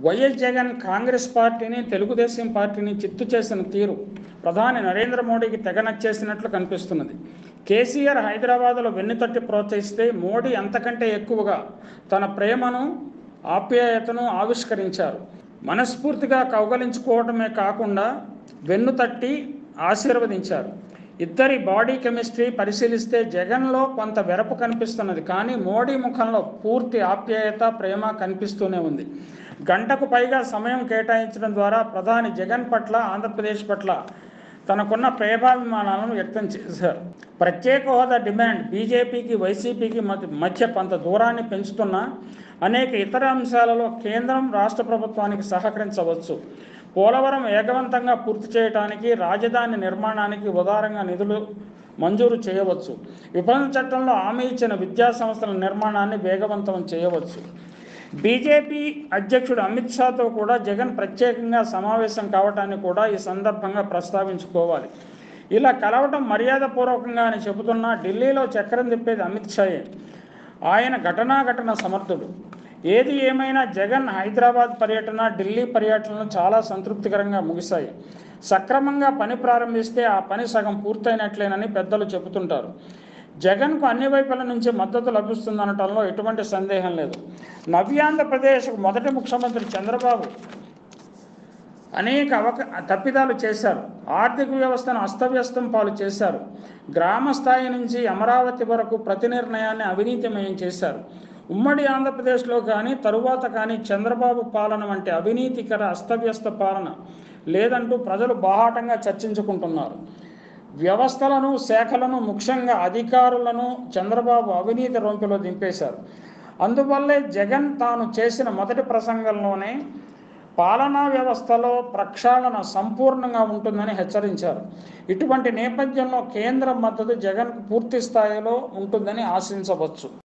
YS Jagan Congress పార్టీని తెలుగుదేశం పార్టీని చిత్తు చేసిన తీరు ప్రధాని నరేంద్ర మోడీకి తెగ నచ్చేసినట్లు కనిపిస్తున్నది కేసీఆర్ హైదరాబాద్లో వెన్నుతట్టి ప్రోత్సహిస్తే మోడీ అంతకంటే ఎక్కువగా తన ప్రేమను ఆప్యాయతను ఆవిష్కరించారు మనస్ఫూర్తిగా కౌగలించుకోవడమే కాకుండా వెన్నుతట్టి ఆశీర్వదించారు ఇద్దరి బాడీ కెమిస్ట్రీ పరిశీలిస్తే జగన్లో కొంత వెరపు కనిపిస్తున్నది కానీ మోడీ ముఖంలో పూర్తి ఆప్యాయత ప్రేమ కనిపిస్తూనే ఉంది గంటకు పైగా సమయం కేటాయించడం ద్వారా ప్రధాని జగన్ పట్ల ఆంధ్రప్రదేశ్ పట్ల తనకున్న ప్రేమాభిమానాలను వ్యక్తం చేశారు ప్రత్యేక హోదా డిమాండ్ బీజేపీకి వైసీపీకి మధ్య మధ్య కొంత దూరాన్ని పెంచుతున్న అనేక ఇతర అంశాలలో కేంద్రం రాష్ట్ర ప్రభుత్వానికి సహకరించవచ్చు పోలవరం వేగవంతంగా పూర్తి చేయడానికి రాజధాని నిర్మాణానికి ఉదారంగా నిధులు మంజూరు చేయవచ్చు విభజన చట్టంలో హామీ ఇచ్చిన విద్యా సంస్థల నిర్మాణాన్ని వేగవంతం చేయవచ్చు బీజేపీ అధ్యక్షుడు అమిత్ షాతో కూడా జగన్ ప్రత్యేకంగా సమావేశం కావటాన్ని కూడా ఈ సందర్భంగా ప్రస్తావించుకోవాలి ఇలా కలవటం మర్యాదపూర్వకంగా అని చెబుతున్నా ఢిల్లీలో చక్రం తిప్పేది అమిత్ షాయే ఆయన ఘటనాఘటన సమర్థుడు ఏది ఏమైనా జగన్ హైదరాబాద్ పర్యటన ఢిల్లీ పర్యటనలు చాలా సంతృప్తికరంగా ముగిశాయి సక్రమంగా పని ప్రారంభిస్తే ఆ పని సగం పూర్తయినట్లేనని పెద్దలు చెబుతుంటారు జగన్కు అన్ని వైపుల నుంచి మద్దతు లభిస్తుందనటంలో ఎటువంటి సందేహం లేదు నవ్యాంధ్రప్రదేశ్ మొదటి ముఖ్యమంత్రి చంద్రబాబు అనేక అవక తప్పిదాలు చేశారు ఆర్థిక వ్యవస్థను అస్తవ్యస్తం పాలు చేశారు గ్రామ స్థాయి నుంచి అమరావతి వరకు ప్రతి నిర్ణయాన్ని అవినీతిమయం చేశారు ఉమ్మడి ఆంధ్రప్రదేశ్లో కానీ తరువాత కానీ చంద్రబాబు పాలన వంటి అవినీతికర అస్తవ్యస్త పాలన లేదంటూ ప్రజలు బాహాటంగా చర్చించుకుంటున్నారు వ్యవస్థలను శాఖలను ముఖ్యంగా అధికారులను చంద్రబాబు అవినీతి రొంపిలో దింపేశారు అందువల్లే జగన్ తాను చేసిన మొదటి ప్రసంగంలోనే పాలనా వ్యవస్థలో ప్రక్షాళన సంపూర్ణంగా ఉంటుందని హెచ్చరించారు ఇటువంటి నేపథ్యంలో కేంద్ర మద్దతు జగన్కు పూర్తి స్థాయిలో ఉంటుందని ఆశించవచ్చు